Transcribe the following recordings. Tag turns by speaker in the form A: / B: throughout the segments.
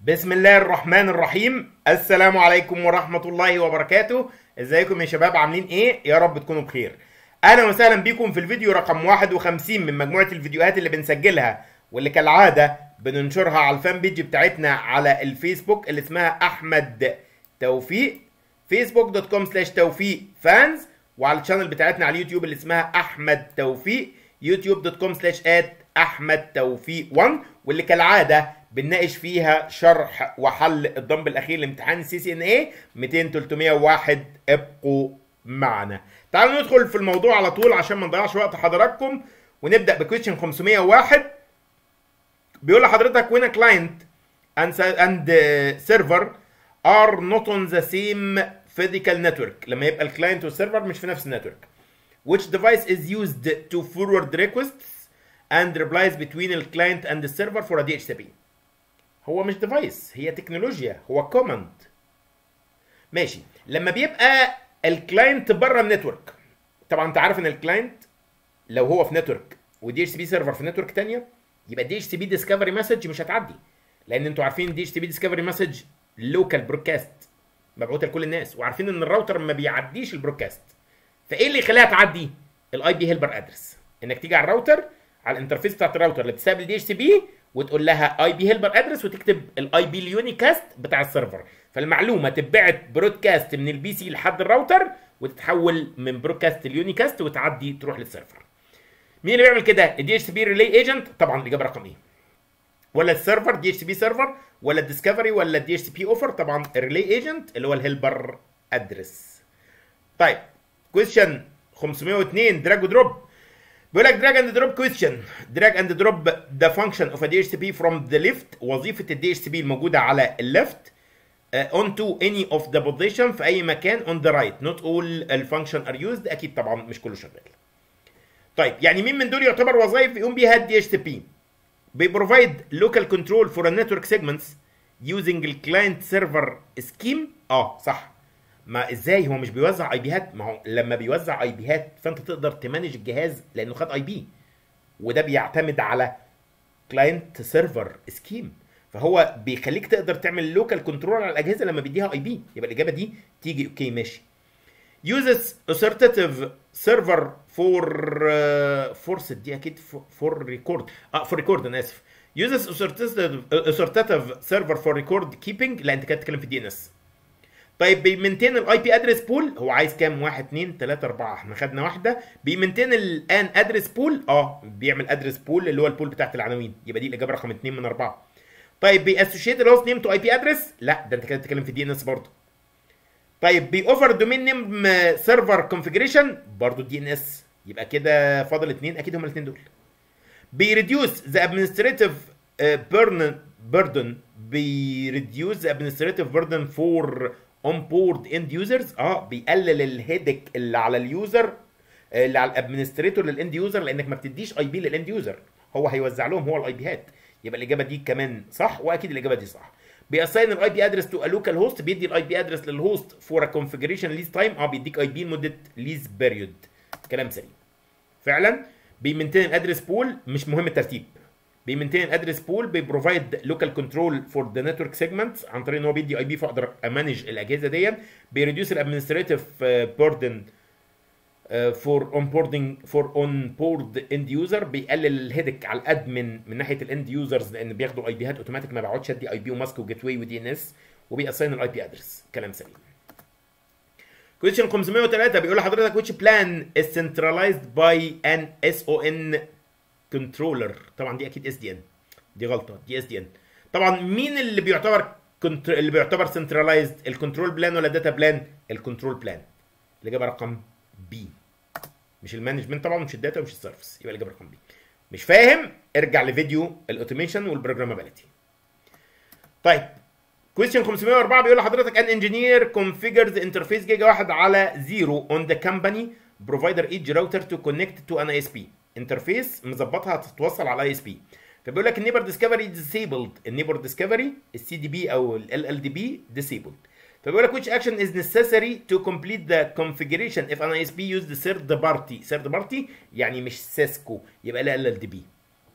A: بسم الله الرحمن الرحيم السلام عليكم ورحمة الله وبركاته ازيكم يا شباب عاملين ايه يا رب تكونوا بخير اهلا وسهلا بيكم في الفيديو رقم 51 من مجموعة الفيديوهات اللي بنسجلها واللي كالعادة بننشرها على الفان بيج بتاعتنا على الفيسبوك اللي اسمها احمد توفيق فيسبوك دوت كوم سلاش توفيق فانز وعلى الشانل بتاعتنا على اليوتيوب اللي اسمها احمد توفيق يوتيوب دوت كوم سلاش ات احمد توفيق 1 واللي كالعاده بنناقش فيها شرح وحل الضمب الاخير لامتحان السي سي ان اي 200 301 ابقوا معنا تعالوا ندخل في الموضوع على طول عشان ما نضيعش وقت حضراتكم ونبدا بكويشن 501 بيقول لحضرتك when a client and, and uh, server are not on the same physical network لما يبقى الكلاينت والسيرفر مش في نفس النتورك which device is used to forward requests and replies between the client and the server for a DHCP هو مش ديفايس هي تكنولوجيا هو كوماند ماشي لما بيبقى الكلاينت بره النتورك طبعا انت عارف ان الكلاينت لو هو في نتورك ودي اتش سي بي سيرفر في نتورك ثانيه يبقى دي اتش سي بي ديسكفري مسج مش هتعدي لان انتوا عارفين دي اتش سي بي ديسكفري مسج لوكال برودكاست مبعوثه لكل الناس وعارفين ان الراوتر ما بيعديش البرودكاست فايه اللي يخليها تعدي الاي بي هيلبر ادرس انك تيجي على الراوتر على الانترفيس بتاعت الراوتر اللي بتستقبل دي اتش سي بي وتقول لها اي بي هيلبر ادرس وتكتب الاي بي اليونيكاست بتاع السيرفر فالمعلومه تتبعت برودكاست من البي سي لحد الراوتر وتتحول من برودكاست اليونيكاست وتعدي تروح للسيرفر مين اللي بيعمل كده الدي اتش سي بي ريلي ايجنت طبعا الاجابه رقم ايه ولا السيرفر دي اتش سي بي سيرفر ولا الديسكفري ولا الدي اتش سي بي اوفر طبعا الريلي ايجنت اللي هو الهيلبر ادرس طيب كويشن 502 دراج ودروب بيقول لك دراج اند دروب كويشن دراج اند دروب ذا فانكشن اوف دي اتش سي بي فروم ذا ليفت وظيفه الدي اتش سي بي الموجوده على الليفت onto any of the position في اي مكان on the right not all الفانكشن are used اكيد طبعا مش كله شغال طيب يعني مين من دول يعتبر وظائف يقوم بيها الدي اتش تي بي بيبروفايد لوكال كنترول فور النتورك سيجمنتس يوزنج الكلاينت سيرفر سكيم اه صح ما ازاي هو مش بيوزع اي بيهات ما هو لما بيوزع اي بيهات فانت تقدر تمانج الجهاز لانه خد اي بي وده بيعتمد على كلاينت سيرفر سكيم فهو بيخليك تقدر تعمل لوكال كنترول على الاجهزه لما بيديها اي بي يبقى الاجابه دي تيجي اوكي ماشي uses assertive server for uh, force دي اكيد for record اه for record انا اسف uses assertive assertive server for record keeping لا انت كده بتتكلم في دي ان اس طيب بيمنتين الاي بي ادرس بول هو عايز كام 1 2 3 4 احنا خدنا واحده بيمنتين الان ادرس بول اه بيعمل ادرس بول اللي هو البول بتاعت العناوين يبقى دي الاجابه رقم 2 من 4 طيب بيأسوشيت الهوست نيم تو اي بي ادرس لا ده انت كده بتتكلم في دي ان اس برضه طيب بيوفر دومين نيم سيرفر كونفيجريشن برضه دي ان اس يبقى كده فاضل اثنين اكيد هم الاثنين دول بيريديوس ذا ادمنستريتيف بيرن بيردن بيريديوس ذا ادمنستريتيف بيردن فور اون بورد اند يوزرز اه بيقلل الهيدك اللي على اليوزر اللي على الادمنستريتور للاند يوزر لانك ما بتديش اي بي للاند يوزر هو هيوزع لهم هو الاي بيهات يبقى الاجابه دي كمان صح واكيد الاجابه دي صح بيأساين الاي بي ادرس تو لوكال هوست بيدي الاي بي ادرس للهوست فور ا كونفيجريشن ليز تايم اه بيديك اي بي لمده ليز بيريود كلام سليم فعلا بيمنتين الادرس بول مش مهم الترتيب بيمنتين الادرس بول بيبروفايد لوكال كنترول فور ذا نتورك سيجمنتس عن طريق ان هو بيدي اي بي فاقدر امانج الاجهزه دي بيريديوس الادمنستريتيف بوردن فور اون بوردنج فور اون بورد اند يوزر بيقلل الهيدك على الادمن من ناحيه الاند يوزرز لان بياخدوا اي بيهات اوتوماتيك ما بقعدش ادي اي بي وماسك وجيت واي ودي ان اس وبيأساين الاي بي ادرس كلام سليم كويشن 503 بيقول لحضرتك which plan is centralized by an SON controller طبعا دي اكيد اس دي ان دي غلطه دي اس دي ان طبعا مين اللي بيعتبر كنتر... اللي بيعتبر سنترلايزد الكنترول بلان ولا الداتا بلان الكنترول بلان الاجابه رقم بي مش المانجمنت طبعا مش الداتا ومش السيرفيس يبقى الاجابه رقم بي مش فاهم ارجع لفيديو الاوتوميشن والبروجرامابيلتي طيب كويستشن 504 بيقول لحضرتك ان انجينير كونفيجرز انترفيس جيجا واحد على زيرو اون ذا كمباني بروفايدر ايدج راوتر تو كونكت تو ان اي اس بي انترفيس مظبطها هتتوصل على اي اس بي فبيقول لك النيبر ديسكفري ديسيبلد النيبر ديسكفري السي دي بي او ال ال دي بي ديسيبلد فبيقول لك which action is necessary to complete the configuration if an ISP used third party third party يعني مش سيسكو يبقى لا ال ال دي بي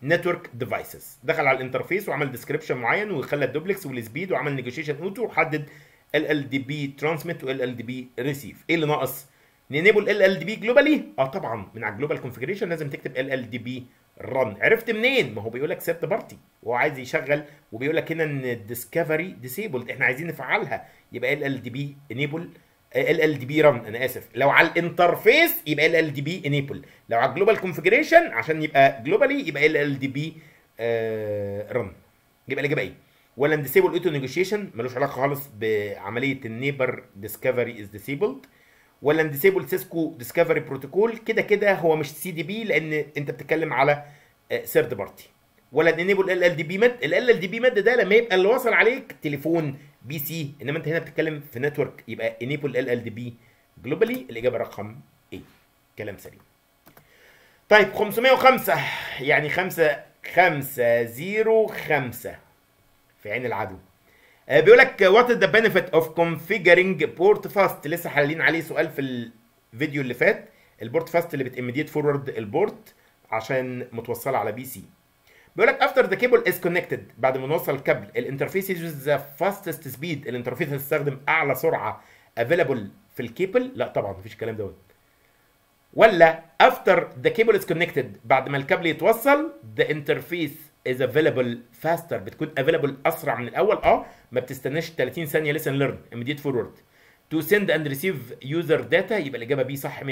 A: نتورك ديفايسز دخل على الانترفيس وعمل ديسكريبشن معين وخلى الدوبلكس والسبيد وعمل نيجوشيشن اوتو وحدد ال ال دي بي ترانسميت وال ال دي بي ريسيف ايه اللي ناقص نينيبل ال ال دي بي جلوبالي اه طبعا من على الجلوبال كونفيجريشن لازم تكتب ال ال دي بي رن عرفت منين ما هو بيقول لك ثيرد بارتي وهو عايز يشغل وبيقول لك هنا ان الديسكفري ديسيبلد احنا عايزين نفعلها يبقى ال ال دي بي انيبل ال ال دي بي رن انا اسف لو على الانترفيس يبقى ال ال دي بي انيبل لو على الجلوبال كونفيجريشن عشان يبقى جلوبالي يبقى ال ال دي بي رن يبقى الاجابه ايه ولا ديسيبل اوتو نيجوشيشن ملوش علاقه خالص بعمليه النيبر ديسكفري از ديسيبلد ولا ديسيبل سيسكو ديسكفري بروتوكول كده كده هو مش سي دي بي لان انت بتتكلم على ثيرد بارتي ولا انيبل ال ال دي بي مد ال ال دي بي مد ده لما يبقى اللي وصل عليك تليفون بي سي انما انت هنا بتتكلم في نتورك يبقى انيبل ال ال دي بي جلوبالي الاجابه رقم ايه كلام سليم طيب 505 يعني 5 5 0 5 في عين العدو بيقول لك وات از ذا بنفيت اوف configuring بورت فاست لسه حالين عليه سؤال في الفيديو اللي فات البورت فاست اللي بتimmediate فورورد البورت عشان متوصله على بي سي بيقول لك افتر ذا كيبل از كونكتد بعد ما نوصل الكابل الانترفيس يوز ذا فاستست سبيد الانترفيس هتستخدم اعلى سرعه افيلابل في الكيبل لا طبعا مفيش الكلام دوت ولا افتر ذا كيبل از كونكتد بعد ما الكابل يتوصل ذا انترفيس is available faster بتكون available اسرع من الاول اه ما بتستناش 30 ثانيه listen learn immediate forward to send and receive user data يبقى الاجابه بي صح 100%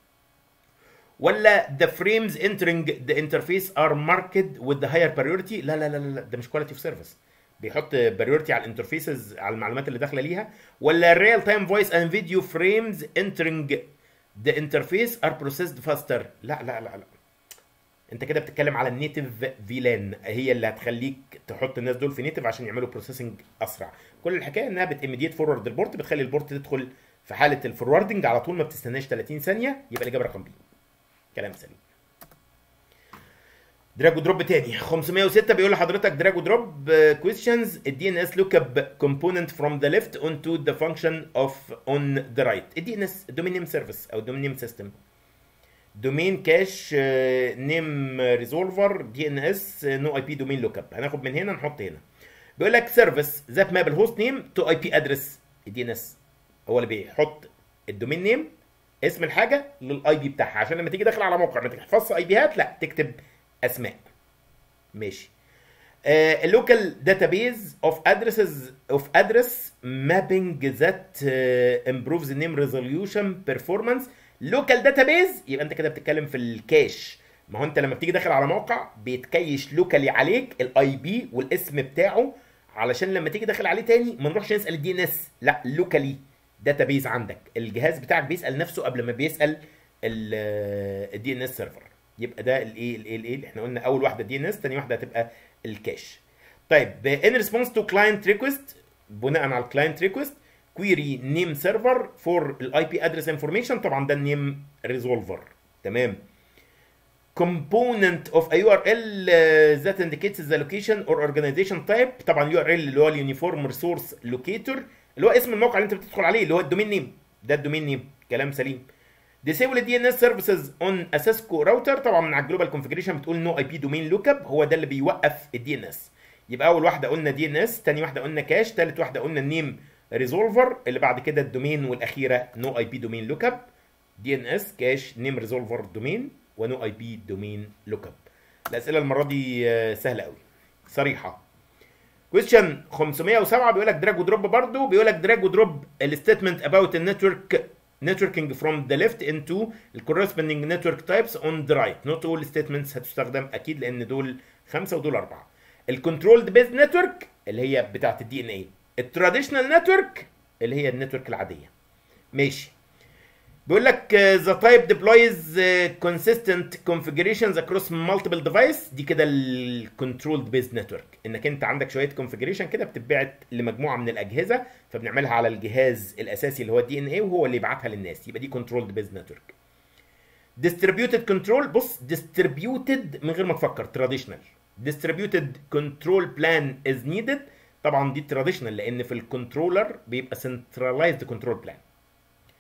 A: ولا the frames entering the interface are marked with the higher priority لا لا لا لا ده مش quality of service بيحط priority على الانترفيسز على المعلومات اللي داخله ليها ولا real time voice and video frames entering the interface are processed faster لا لا لا لا انت كده بتتكلم على النيتف فيلان هي اللي هتخليك تحط الناس دول في نيتف عشان يعملوا بروسيسنج اسرع كل الحكايه انها بتimmediate فورورد البورت بتخلي البورت تدخل في حاله الفوروردنج على طول ما بتستناش 30 ثانيه يبقى الاجابه رقم بي كلام سليم دراج ودروب تاني 506 بيقول لحضرتك دراج ودروب كويستشنز الدي ان اس لوك اب كومبوننت فروم ذا ليفت اون تو ذا فانكشن اوف اون ذا رايت الدي ان اس دومين نيم سيرفيس او دومين نيم سيستم دومين كاش نيم ريزولفر دي ان اس نو اي بي دومين لوك اب هناخد من هنا نحط هنا بيقول لك سيرفيس ذات ماب الهوست نيم تو اي بي ادرس الدي ان اس هو اللي بيحط الدومين نيم اسم الحاجه للاي بي بتاعها عشان لما تيجي داخل على موقع ما تحفظش اي بيهات لا تكتب اسماء ماشي اللوكال داتابيز اوف ادرسز اوف ادرس مابينج ذات امبروفز نيم ريزوليوشن بيرفورمانس لوكال داتابيز يبقى انت كده بتتكلم في الكاش ما هو انت لما بتيجي داخل على موقع بيتكيش لوكالي عليك الاي بي والاسم بتاعه علشان لما تيجي داخل عليه تاني ما نروحش نسال الدي ان اس لا لوكالي داتابيز عندك الجهاز بتاعك بيسال نفسه قبل ما بيسال الدي ان اس سيرفر يبقى ده الايه الايه الايه احنا قلنا اول واحده دي ان اس ثاني واحده هتبقى الكاش طيب ان ريسبونس تو كلاينت ريكوست بناء على الكلاينت ريكوست كويري نيم سيرفر فور الاي بي ادرس انفورميشن طبعا ده النيم ريزولفر تمام component of a URL uh, that indicates the location or organization type طبعا URL اللي هو اليونيفورم ريسورس لوكيتور اللي هو اسم الموقع اللي انت بتدخل عليه اللي هو الدومين نيم ده الدومين نيم كلام سليم disable دي ان اس سيرفيسز اون اساسكو راوتر طبعا من على الجلوبال كونفيجريشن بتقول نو اي بي دومين لوك اب هو ده اللي بيوقف الدي ان اس يبقى اول واحده قلنا دي ان اس ثاني واحده قلنا كاش ثالث واحده قلنا النيم ريزولفر اللي بعد كده الدومين والاخيره نو اي بي دومين لوك اب دي ان اس كاش نيم ريزولفر دومين ونو اي بي دومين لوك اب الاسئله المره دي سهله قوي صريحه كويستشن 507 بيقول لك دراج ودروب برضه بيقول لك دراج ودروب الستيتمنت اباوت النتورك networking from the left into the corresponding network types on the right not all statements هتستخدم اكيد لان دول خمسه ودول اربعه الكنترولد بيز نتورك اللي هي بتاعت الدي ان اي التراديشنال نتورك اللي هي النتورك العاديه ماشي بيقول لك ذا تايب ديبلويز كونسيستنت كونفيجريشنز اكروس مالتيبل ديفايس دي كده الكنترولد بيز نتورك انك انت عندك شويه كونفيجريشن كده بتتبعت لمجموعه من الاجهزه فبنعملها على الجهاز الاساسي اللي هو الدي ان اي وهو اللي يبعتها للناس يبقى دي كنترولد بيز نتورك ديستريبيوتد كنترول بص ديستريبيوتد من غير ما تفكر تراديشنال ديستريبيوتد كنترول بلان از نيدد طبعا دي تراديشنال لان في الكنترولر بيبقى سنترلايزد كنترول بلان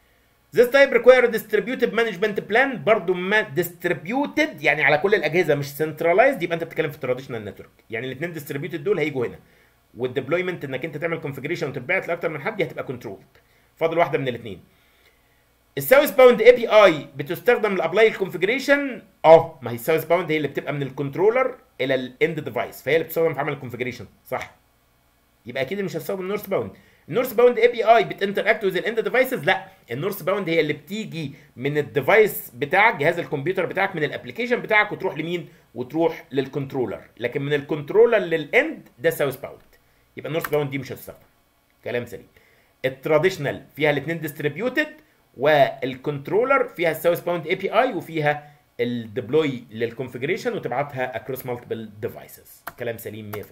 A: This type require distributed management plan برضه ما distributed يعني على كل الاجهزه مش centralized يبقى انت بتتكلم في traditional network يعني الاثنين distributed دول هيجوا هنا والديبلويمنت انك انت تعمل كونفجريشن وتتبعت لاكتر من حد دي هتبقى كنترولد فاضل واحده من الاثنين الساوث باوند اي بي اي بتستخدم لابلاي الكونفجريشن اه ما هي الساوث باوند هي اللي بتبقى من الكنترولر الى الاند ديفايس فهي اللي بتستخدم في عمل الكونفجريشن صح يبقى اكيد مش هتستخدم النورث باوند النورث باوند اي بي اي بتنتراكت وذ الاند ديفايسز لا النورث باوند هي اللي بتيجي من الديفايس بتاعك جهاز الكمبيوتر بتاعك من الابلكيشن بتاعك وتروح لمين وتروح للكنترولر لكن من الكنترولر للاند ده ساوث باوند يبقى النورث باوند دي مش هتستخدم كلام سليم التراديشنال فيها الاثنين ديستريبيوتد والكنترولر فيها الساوث باوند اي بي اي وفيها الديبلوي للكونفجريشن وتبعتها اكروس مالتيبل ديفايسز كلام سليم 100%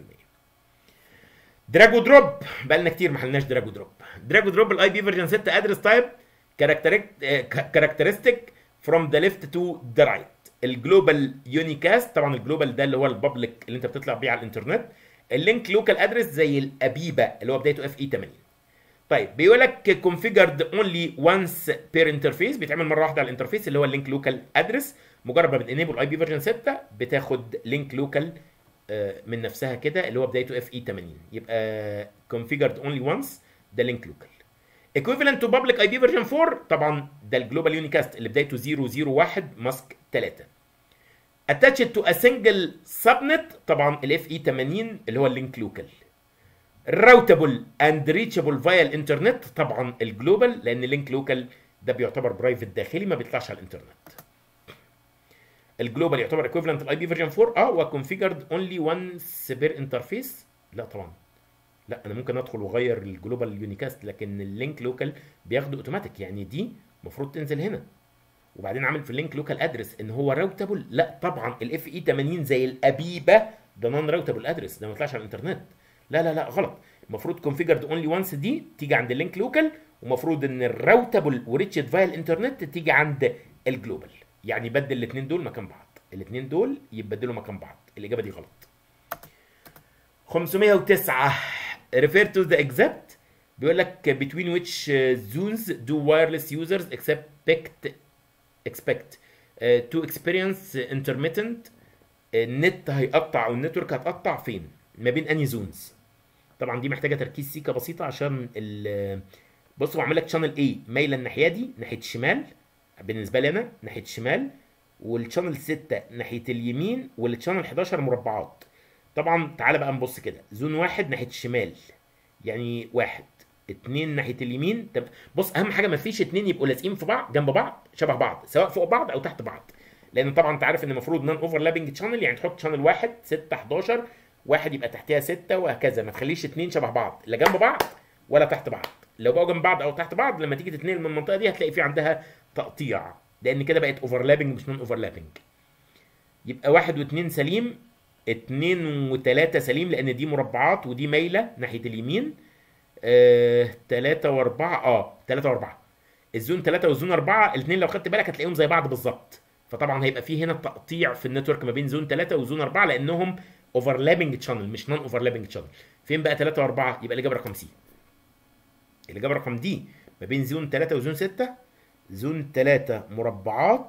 A: دراج ودروب بقى لنا كتير ما حلناش دراج ودروب دراج ودروب الاي بي فيرجن 6 ادرس تايب كاركترستيك فروم ذا ليفت تو ذا رايت الجلوبال يونيكاست طبعا الجلوبال ده اللي هو البابليك اللي انت بتطلع بيه على الانترنت اللينك لوكال ادرس زي الابيبه اللي هو بدايته اف اي 80 طيب بيقول لك configured only once per interface بيتعمل مره واحده على الانترفيس اللي هو اللينك لوكال ادرس مجرد ما بتنيبل اي بي فيرجن 6 بتاخد لينك لوكال من نفسها كده اللي هو بدايته اف اي 80 يبقى configured only once ده لينك لوكال equivalent to public IP version 4 طبعا ده الجلوبال يونيكاست اللي بدايته 001 ماسك 3 attached to a single subnet طبعا الاف اي 80 اللي هو اللينك لوكال راوتابل اند ريتشابل فايا الانترنت طبعا الجلوبال لان اللينك لوكال ده بيعتبر برايفت داخلي ما بيطلعش على الانترنت الجلوبال يعتبر ايكويفالنت الاي بي فيرجن 4 اه وكونفيجرد اونلي وانس بير انترفيس لا طبعا لا انا ممكن ادخل واغير الجلوبال يونيكاست لكن اللينك لوكال بياخده اوتوماتيك يعني دي المفروض تنزل هنا وبعدين عامل في اللينك لوكال ادرس ان هو راوتابل لا طبعا الاف اي 80 زي الابيبه ده نون راوتابل ادرس ده ما يطلعش على الانترنت لا لا لا غلط المفروض كونفيجرد اونلي وانس دي تيجي عند اللينك لوكال ومفروض ان الراوتابل وريتشد فايا الانترنت تيجي عند الجلوبال يعني بدل الاثنين دول مكان بعض الاثنين دول يتبدلوا مكان بعض الاجابه دي غلط 509 refer to the exact بيقول لك between which zones do wireless users expect expect uh, to experience intermittent النت هيقطع او النتورك هتقطع فين ما بين انهي زونز طبعا دي محتاجه تركيز سيكه بسيطه عشان ال بص هو عامل لك شانل ايه مايله الناحيه دي ناحيه الشمال بالنسبه لي انا ناحيه الشمال والشانل 6 ناحيه اليمين والشانل 11 مربعات طبعا تعالى بقى نبص كده زون واحد ناحيه الشمال يعني واحد اتنين ناحيه اليمين طب بص اهم حاجه ما فيش اتنين يبقوا لازقين في بعض جنب بعض شبه بعض سواء فوق بعض او تحت بعض لان طبعا انت عارف ان المفروض نون اوفرلابنج شانل يعني تحط شانل واحد 6 11 واحد يبقى تحتها 6 وهكذا ما تخليش اتنين شبه بعض لا جنب بعض ولا تحت بعض لو بقوا جنب بعض او تحت بعض لما تيجي تتنقل من المنطقه دي هتلاقي في عندها تقطيع لان كده بقت اوفرلابنج مش نون اوفرلابنج يبقى واحد واثنين سليم اتنين وتلاتة سليم لان دي مربعات ودي مايله ناحيه اليمين آه، تلاتة واربعة اه تلاتة واربعة الزون تلاتة والزون اربعة الاثنين لو خدت بالك هتلاقيهم زي بعض بالظبط فطبعا هيبقى في هنا تقطيع في النتورك ما بين زون تلاتة وزون اربعة لانهم اوفرلابنج تشانل مش نون اوفرلابنج تشانل فين بقى تلاتة واربعة يبقى الاجابه رقم سي الاجابه رقم دي ما بين زون تلاتة وزون ستة زون تلاتة مربعات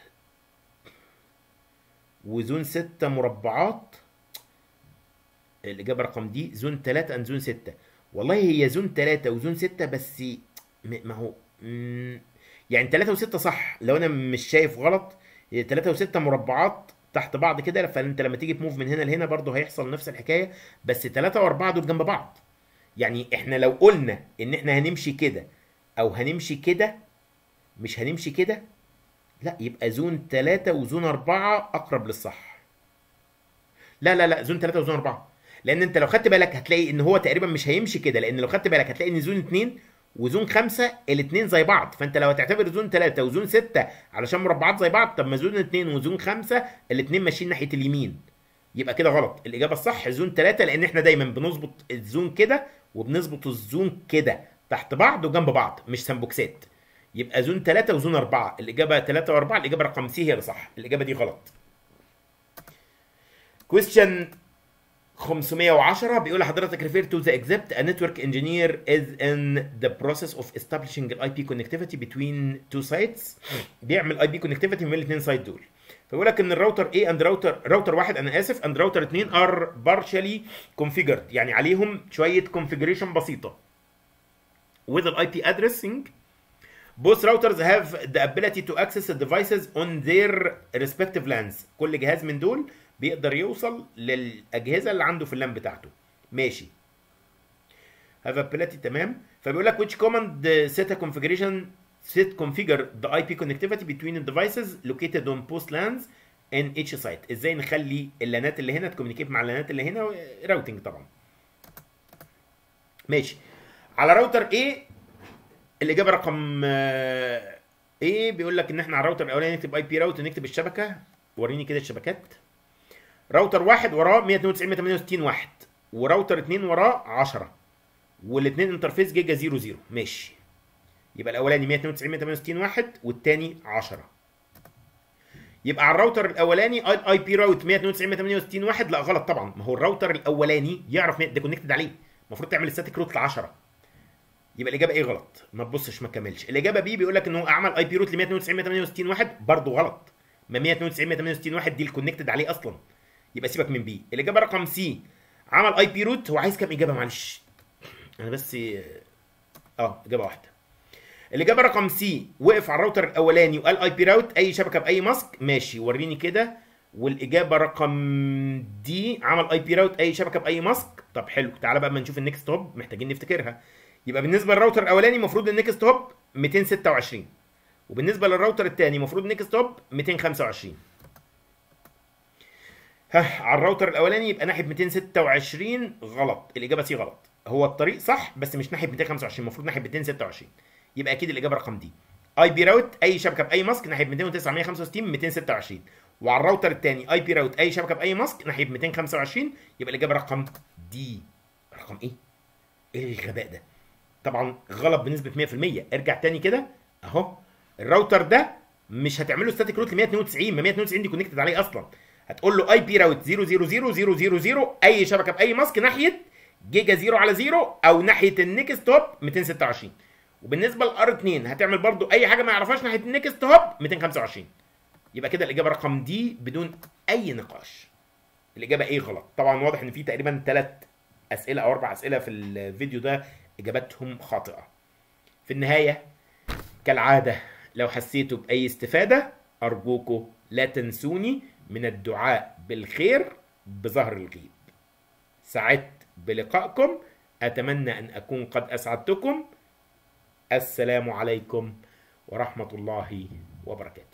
A: وزون ستة مربعات الإجابة رقم دي زون تلاتة أند زون ستة والله هي زون تلاتة وزون ستة بس م- ما هو مم، يعني تلاتة وستة صح لو أنا مش شايف غلط هي تلاتة وستة مربعات تحت بعض كده فأنت لما تيجي تموف من هنا لهنا برضه هيحصل نفس الحكاية بس تلاتة وأربعة دول جنب بعض يعني إحنا لو قلنا إن إحنا هنمشي كده أو هنمشي كده مش هنمشي كده لا يبقى زون 3 وزون 4 اقرب للصح لا لا لا زون 3 وزون 4 لان انت لو خدت بالك هتلاقي ان هو تقريبا مش هيمشي كده لان لو خدت بالك هتلاقي ان زون 2 وزون 5 الاثنين زي بعض فانت لو هتعتبر زون 3 وزون 6 علشان مربعات زي بعض طب ما زون 2 وزون 5 الاثنين ماشيين ناحيه اليمين يبقى كده غلط الاجابه الصح زون 3 لان احنا دايما بنظبط الزون كده وبنظبط الزون كده تحت بعض وجنب بعض مش سمبوكسات يبقى زون 3 وزون 4 الاجابه 3 و4 الاجابه رقم سي هي اللي صح الاجابه دي غلط question 510 بيقول لحضرتك refer to the except a network engineer is in the process of establishing an IP connectivity between two sites بيعمل IP connectivity من الاثنين سايت دول فيقول لك ان الراوتر A and راوتر راوتر واحد انا اسف and راوتر 2 are partially configured يعني عليهم شويه configuration بسيطه with the IP addressing both routers have the ability to access the devices on their respective LANs كل جهاز من دول بيقدر يوصل للاجهزه اللي عنده في اللان بتاعته ماشي have ability تمام فبيقول لك which command set a configuration set configure the IP connectivity between the devices located on post LANs in each site ازاي نخلي اللانات اللي هنا تكومينيكيت مع اللانات اللي هنا راوتنج طبعا ماشي على راوتر A الاجابه رقم آه، A بيقول لك ان احنا على الراوتر الاولاني نكتب اي بي راوت ونكتب الشبكه وريني كده الشبكات راوتر واحد وراه 192 168 واحد وراوتر اتنين وراه 10 والاثنين انترفيس جيجا 00 ماشي يبقى الاولاني 192 168 واحد والتاني 10 يبقى على الراوتر الاولاني اي بي راوت 192 168 واحد لا غلط طبعا ما هو الراوتر الاولاني يعرف ده كونكتد عليه المفروض تعمل ستاتيك روت ل 10 يبقى الاجابه ايه غلط ما تبصش ما تكملش الاجابه بي بيقول لك ان هو عمل اي بي روت ل 192 168 واحد برضه غلط ما 192 168 واحد دي الكونكتد عليه اصلا يبقى سيبك من بي الاجابه رقم سي عمل اي بي روت هو عايز كام اجابه معلش انا بس اه اجابه واحده الاجابه رقم سي وقف على الراوتر الاولاني وقال اي بي راوت اي شبكه باي ماسك ماشي وريني كده والاجابه رقم دي عمل اي بي راوت اي شبكه باي ماسك طب حلو تعالى بقى اما نشوف النكست هوب محتاجين نفتكرها يبقى بالنسبه للراوتر الاولاني المفروض النكست هوب 226 وبالنسبه للراوتر الثاني المفروض نكست هوب 225 ها على الراوتر الاولاني يبقى ناحيه 226 غلط الاجابه سي غلط هو الطريق صح بس مش ناحيه 225 المفروض ناحيه 226 يبقى اكيد الاجابه رقم دي اي بي راوت اي شبكه باي ماسك ناحيه 209 165 226 وعلى الراوتر الثاني اي بي راوت اي شبكه باي ماسك ناحيه 225 يبقى الاجابه رقم دي رقم ايه ايه الغباء ده طبعا غلط بنسبه 100% ارجع تاني كده اهو الراوتر ده مش هتعمل له ستاتيك روت ل 192 ما 192 دي كونكتد عليه اصلا هتقول له اي بي راوت 000000 اي شبكه باي ماسك ناحيه جيجا 0 على 0 او ناحيه النكست هوب 226 وبالنسبه للار 2 هتعمل برضو اي حاجه ما يعرفهاش ناحيه النكست هوب 225 يبقى كده الاجابه رقم دي بدون اي نقاش الاجابه ايه غلط طبعا واضح ان في تقريبا ثلاث اسئله او اربع اسئله في الفيديو ده اجاباتهم خاطئه في النهايه كالعاده لو حسيتوا باي استفاده ارجوكم لا تنسوني من الدعاء بالخير بظهر الغيب سعدت بلقائكم اتمنى ان اكون قد اسعدتكم السلام عليكم ورحمه الله وبركاته